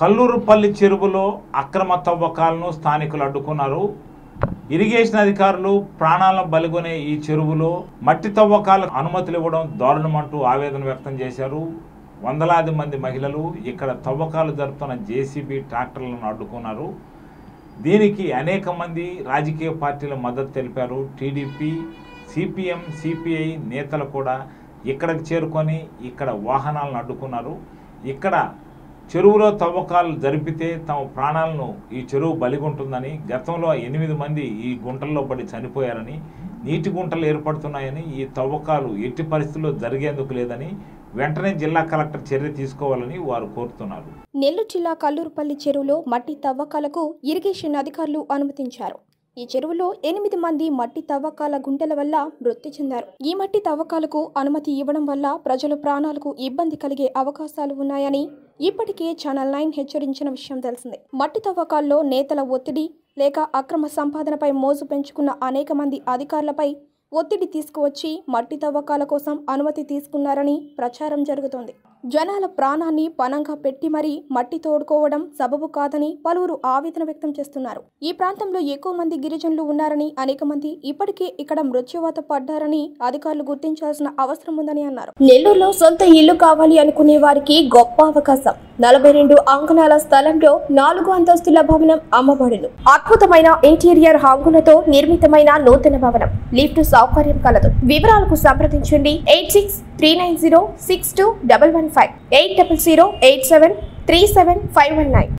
కల్లూరుపల్లి చెరువులో అక్రమ తవ్వకాలను స్థానికులు అడ్డుకున్నారు ఇరిగేషన్ అధికారులు ప్రాణాలను బలిగొనే ఈ చెరువులో మట్టి తవ్వకాలకు అనుమతులు ఇవ్వడం దారుణమంటూ ఆవేదన వ్యక్తం చేశారు వందలాది మంది మహిళలు ఇక్కడ తవ్వకాలు జరుపుతున్న జేసీబీ ట్రాక్టర్లను అడ్డుకున్నారు దీనికి అనేక మంది రాజకీయ పార్టీల మద్దతు తెలిపారు టీడీపీ సిపిఎం సిపిఐ నేతలు కూడా ఇక్కడికి చేరుకొని ఇక్కడ వాహనాలను అడ్డుకున్నారు ఇక్కడ చెరువులో తవ్వకాలు జరిపితే తమ ప్రాణాలను ఈ చెరువు బలిగొంటుందని గతంలో ఎనిమిది మంది ఈ గుంటల్లో పడి చనిపోయారని నీటి గుంటలు ఏర్పడుతున్నాయని ఈ తవ్వకాలు ఎట్టి పరిస్థితుల్లో జరిగేందుకు లేదని వెంటనే జిల్లా కలెక్టర్ చర్య తీసుకోవాలని వారు కోరుతున్నారు నెల్లూరు జిల్లా కల్లూరుపల్లి చెరువులో మట్టి తవ్వకాలకు ఇరిగేషన్ అధికారులు అనుమతించారు ఈ చెరువులో ఎనిమిది మంది మట్టి తవ్వకాల గుంటల వల్ల మృతి చెందారు ఈ మట్టి తవ్వకాలకు అనుమతి ఇవ్వడం వల్ల ప్రజల ప్రాణాలకు ఇబ్బంది కలిగే అవకాశాలు ఉన్నాయని ఇప్పటికే ఛానల్ నైన్ హెచ్చరించిన విషయం తెలిసిందే మట్టి తవ్వకాల్లో నేతల ఒత్తిడి లేక అక్రమ సంపాదనపై మోజు పెంచుకున్న అనేక మంది అధికారులపై ఒత్తిడి తీసుకువచ్చి మట్టి తవ్వకాల కోసం అనుమతి తీసుకున్నారని ప్రచారం జరుగుతోంది జనాల ప్రాణాన్ని పణంగా పెట్టి మరీ మట్టి తోడుకోవడం సబబు కాదని పలువురు ఆవేదన వ్యక్తం చేస్తున్నారు ఈ ప్రాంతంలో ఎక్కువ మంది గిరిజనులు ఉన్నారని అనేక మంది ఇప్పటికే ఇక్కడ మృత్యువాత పడ్డారని అధికారులు గుర్తించాల్సిన అవసరం ఉందని అన్నారు నెల్లూరులో సొంత ఇల్లు కావాలి అనుకునే వారికి గొప్ప అవకాశం నలభై రెండు అంకణాల స్థలంలో నాలుగు అంతస్తుల భవనం అమ్మబడును అద్భుతమైన ఇంటీరియర్ హంగులతో నిర్మితమైన నూతన భవనం లిఫ్ట్ సౌకర్యం కలదు వివరాలకు సంప్రదించండి eight six three nine zero six two double one five eight double zero eight seven three seven five one nine